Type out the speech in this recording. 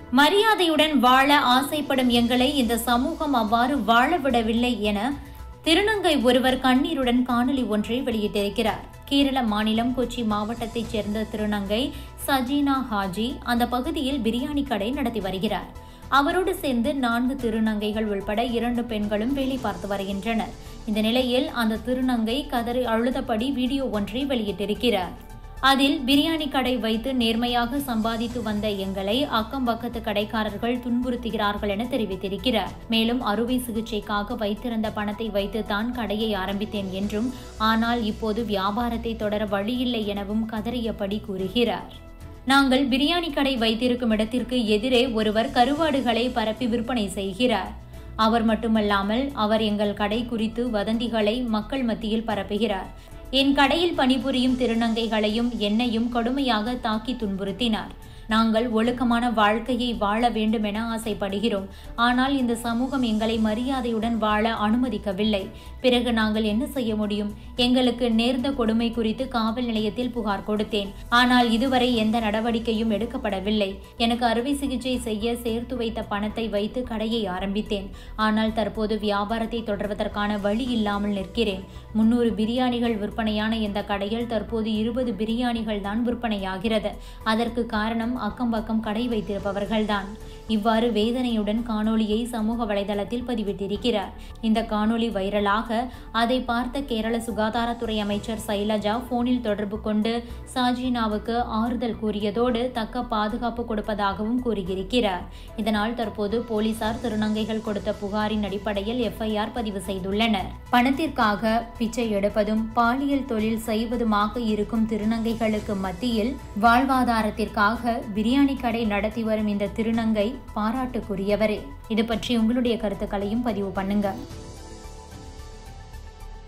மரியாதையுடன் வாழ ஆசைப்படும் எங்களை இந்த சமூகம் அவ்வாறு வாழ விடவில்லை என திருநங்கை ஒருவர் கண்ணீருடன் காணொலி ஒன்றை வெளியிட்டிருக்கிறார் கேரள மாநிலம் கொச்சி மாவட்டத்தைச் சேர்ந்த திருநங்கை சஜீனா ஹாஜி அந்த பகுதியில் பிரியாணி கடை நடத்தி வருகிறார் அவரோடு சேர்ந்து நான்கு திருநங்கைகள் உள்பட இரண்டு பெண்களும் வேலை பார்த்து வருகின்றனர் இந்த நிலையில் அந்த திருநங்கை கதறி அழுதபடி வீடியோ ஒன்றை வெளியிட்டிருக்கிறார் அதில் பிரியாணி கடை வைத்து நேர்மையாக சம்பாதித்து வந்த எங்களை அக்கம் பக்கத்து கடைக்காரர்கள் துன்புறுத்துகிறார்கள் என தெரிவித்திருக்கிறார் மேலும் அறுவை சிகிச்சைக்காக வைத்திருந்த பணத்தை வைத்து தான் கடையை ஆரம்பித்தேன் என்றும் ஆனால் இப்போது வியாபாரத்தை தொடர வழியில்லை எனவும் கதறியபடி கூறுகிறார் நாங்கள் பிரியாணி கடை வைத்திருக்கும் இடத்திற்கு எதிரே ஒருவர் கருவாடுகளை பரப்பி விற்பனை செய்கிறார் அவர் மட்டுமல்லாமல் அவர் எங்கள் கடை குறித்து வதந்திகளை மக்கள் மத்தியில் பரப்புகிறார் என் கடையில் பணிபுரியும் திருநங்கைகளையும் என்னையும் கடுமையாக தாக்கி துன்புறுத்தினார் நாங்கள் ஒழுக்கமான வாழ்க்கையை வாழ வேண்டும் என ஆசைப்படுகிறோம் ஆனால் இந்த சமூகம் எங்களை மரியாதையுடன் வாழ அனுமதிக்கவில்லை பிறகு நாங்கள் என்ன செய்ய முடியும் எங்களுக்கு நேர்ந்த கொடுமை குறித்து காவல் நிலையத்தில் புகார் கொடுத்தேன் ஆனால் இதுவரை எந்த நடவடிக்கையும் எடுக்கப்படவில்லை எனக்கு அறுவை சிகிச்சை செய்ய சேர்த்து வைத்த பணத்தை வைத்து கடையை ஆரம்பித்தேன் ஆனால் தற்போது வியாபாரத்தை தொடர்வதற்கான வழி இல்லாமல் நிற்கிறேன் முன்னூறு பிரியாணிகள் விற்பனையான இந்த கடையில் தற்போது இருபது பிரியாணிகள் தான் விற்பனையாகிறது அதற்கு காரணம் அக்கம் பக்கம் கடை வைத்திருப்பவர்கள்தான் இவ்வாறு வேதனையுடன் காணொளியை சமூக வலைதளத்தில் பதிவிட்டிருக்கிறார் இந்த காணொளி வைரலாக அதை பார்த்த கேரள சுகாதாரத்துறை அமைச்சர் சைலஜா போனில் தொடர்பு கொண்டு சாஜினாவுக்கு ஆறுதல் கூறியதோடு தக்க பாதுகாப்பு கொடுப்பதாகவும் கூறியிருக்கிறார் இதனால் தற்போது போலீசார் திருநங்கைகள் கொடுத்த புகாரின் அடிப்படையில் எஃப்ஐஆர் பதிவு செய்துள்ளனர் பணத்திற்காக பிச்சை எடுப்பதும் பாலியல் தொழில் செய்வதுமாக இருக்கும் திருநங்கைகளுக்கு மத்தியில் வாழ்வாதாரத்திற்காக பிரியாணி கடை நடத்தி வரும் இந்த திருநங்கை பாராட்டுக்குரியவரே இது பற்றி உங்களுடைய கருத்துக்களையும் பதிவு பண்ணுங்க